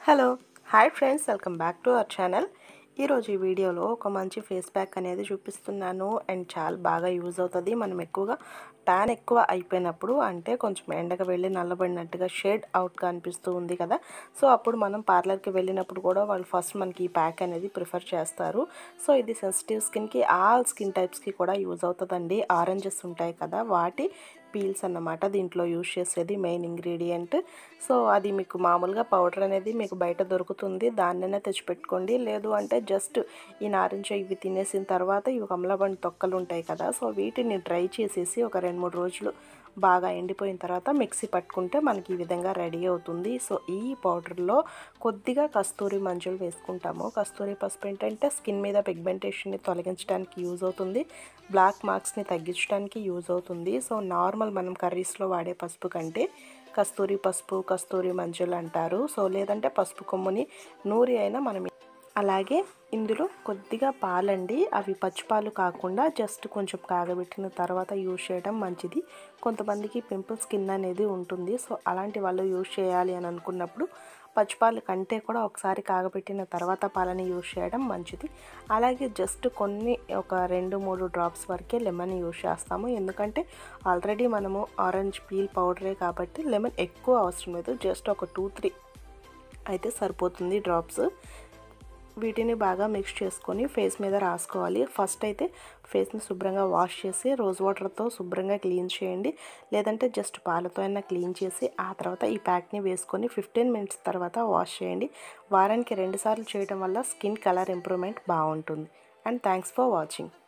hello hi friends welcome back to our channel ఈరోజు ఈ వీడియోలో ఒక మంచి ఫేస్ ప్యాక్ అనేది చూపిస్తున్నాను అండ్ చాలా బాగా యూజ్ అవుతుంది మనం ఎక్కువగా ట్యాన్ ఎక్కువ అయిపోయినప్పుడు అంటే కొంచెం ఎండగా వెళ్ళి నల్లబడినట్టుగా షేడ్ అవుట్గా అనిపిస్తూ ఉంది కదా సో అప్పుడు మనం పార్లర్కి వెళ్ళినప్పుడు కూడా వాళ్ళు ఫస్ట్ మనకి ఈ ప్యాక్ అనేది ప్రిఫర్ చేస్తారు సో ఇది సెన్సిటివ్ స్కిన్కి ఆల్ స్కిన్ టైప్స్కి కూడా యూజ్ అవుతుందండి ఆరెంజెస్ ఉంటాయి కదా వాటి పీల్స్ అన్నమాట దీంట్లో యూజ్ చేసేది మెయిన్ ఇంగ్రీడియంట్ సో అది మీకు మామూలుగా పౌడర్ అనేది మీకు బయట దొరుకుతుంది దాన్నైనా తెచ్చిపెట్టుకోండి లేదు అంటే జస్ట్ ఈ నారింజ ఇవి తినేసిన తర్వాత ఇవి కమలబండి తొక్కలు ఉంటాయి కదా సో వీటిని డ్రై చేసేసి ఒక రెండు మూడు రోజులు బాగా ఎండిపోయిన తర్వాత మిక్సీ పట్టుకుంటే మనకి ఈ విధంగా రెడీ అవుతుంది సో ఈ పౌడర్లో కొద్దిగా కస్తూరి మంజులు వేసుకుంటాము కస్తూరి పసుపు ఏంటంటే స్కిన్ మీద పిగ్మెంటేషన్ని తొలగించడానికి యూజ్ అవుతుంది బ్లాక్ మార్క్స్ని తగ్గించడానికి యూజ్ అవుతుంది సో నార్మల్ మనం కర్రీస్లో వాడే పసుపు కంటే కస్తూరి పసుపు కస్తూరి మంజులు అంటారు సో లేదంటే పసుపు కొమ్ముని నూరి అయినా మనం అలాగే ఇందులో కొద్దిగా పాలండి అవి పచ్చిపాలు కాకుండా జస్ట్ కొంచెం కాగబెట్టిన తర్వాత యూజ్ చేయడం మంచిది కొంతమందికి పింపుల్ స్కిన్ అనేది ఉంటుంది సో అలాంటి వాళ్ళు యూజ్ చేయాలి అని అనుకున్నప్పుడు పచ్చిపాలు కంటే కూడా ఒకసారి కాగబెట్టిన తర్వాత పాలని యూజ్ చేయడం మంచిది అలాగే జస్ట్ కొన్ని ఒక రెండు మూడు డ్రాప్స్ వరకే లెమన్ యూజ్ చేస్తాము ఎందుకంటే ఆల్రెడీ మనము ఆరెంజ్ పీల్ పౌడరే కాబట్టి లెమన్ ఎక్కువ అవసరం లేదు జస్ట్ ఒక టూ త్రీ అయితే సరిపోతుంది డ్రాప్స్ వీటిని బాగా మిక్స్ చేసుకొని ఫేస్ మీద రాసుకోవాలి ఫస్ట్ అయితే ఫేస్ని శుభ్రంగా వాష్ చేసి రోజ్ వాటర్తో శుభ్రంగా క్లీన్ చేయండి లేదంటే జస్ట్ పాలతో అయినా క్లీన్ చేసి ఆ తర్వాత ఈ ప్యాక్ని వేసుకొని ఫిఫ్టీన్ మినిట్స్ తర్వాత వాష్ చేయండి వారానికి రెండుసార్లు చేయడం వల్ల స్కిన్ కలర్ ఇంప్రూవ్మెంట్ బాగుంటుంది అండ్ థ్యాంక్స్ ఫర్ వాచింగ్